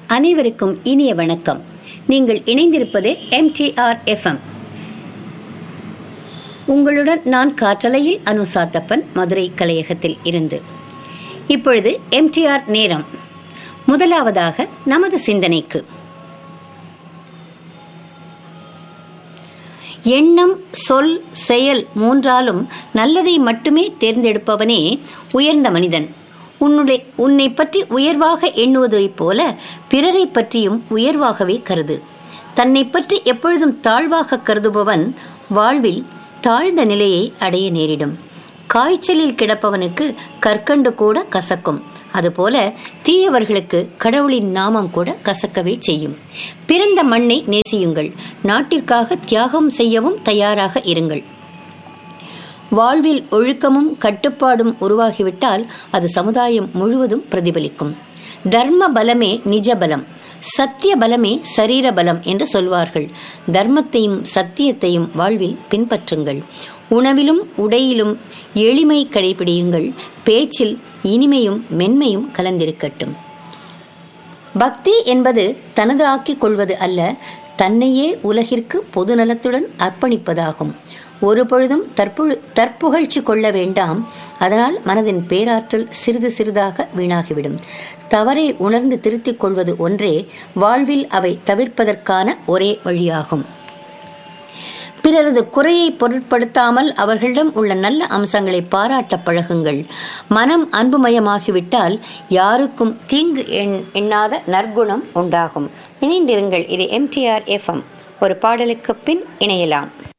அனைவருக்கும் இனிய வணக்கம் நீங்கள் இணைந்திருப்பது எம்டிஆர் எஃப்எம் உங்களுடன் நான் காற்றலையில் அனுசாத்தப்பன் மதுரை கலையகத்தில் இருந்து இப்பொழுது எம்டிஆர் நேரம் முதலாவதாக நமது சிந்தனைக்கு எண்ணம் சொல் செயல் மூன்றாலும் நல்லதை மட்டுமே தேர்ந்தெடுப்பவனே உயர்ந்த மனிதன் உன்னுடைய உன்னை பற்றி உயர்வாக எண்ணுவதைப் போல பிறரை பற்றியும் உயர்வாகவே கருது தன்னை பற்றி எப்பொழுதும் தாழ்வாக கருதுபவன் வாழ்வில் தாழ்ந்த நிலையை அடைய நேரிடும் காய்ச்சலில் கிடப்பவனுக்கு கற்கண்டு கூட கசக்கும் அதுபோல தீயவர்களுக்கு கடவுளின் நாமம் கூட கசக்கவே செய்யும் பிறந்த மண்ணை நேசியுங்கள் நாட்டிற்காக தியாகம் செய்யவும் தயாராக இருங்கள் வாழ்வில் ஒழுக்கமும் கட்டுப்பாடும் உருவாகிவிட்டால் அது சமுதாயம் முழுவதும் பிரதிபலிக்கும் தர்ம பலமே நிஜ பலம் சத்திய பலமே சரீர பலம் என்று சொல்வார்கள் தர்மத்தையும் சத்தியத்தையும் வாழ்வில் பின்பற்றுங்கள் உணவிலும் உடையிலும் எளிமை கடைபிடியுங்கள் பேச்சில் இனிமையும் மென்மையும் கலந்திருக்கட்டும் பக்தி என்பது தனது ஆக்கிக் கொள்வது அல்ல தன்னையே உலகிற்கு பொதுநலத்துடன் அர்ப்பணிப்பதாகும் ஒரு பொழுதும் தற்பு தற்புகழ்ச்சி கொள்ள வேண்டாம் அதனால் மனதின் பேராற்றல் சிறிது சிறிதாக வீணாகிவிடும் தவறை உணர்ந்து திருத்திக் கொள்வது ஒன்றே வாழ்வில் அவை தவிர்ப்பதற்கான ஒரே வழியாகும் பிறரது குறையை பொருட்படுத்தாமல் அவர்களிடம் உள்ள நல்ல அம்சங்களை பாராட்ட பழகுங்கள் மனம் அன்புமயமாகிவிட்டால் யாருக்கும் தீங்கு எண்ணாத நற்குணம் உண்டாகும் இணைந்திருங்கள் இது எம்டிஆர் எஃப்எம் ஒரு பாடலுக்கு பின் இணையலாம்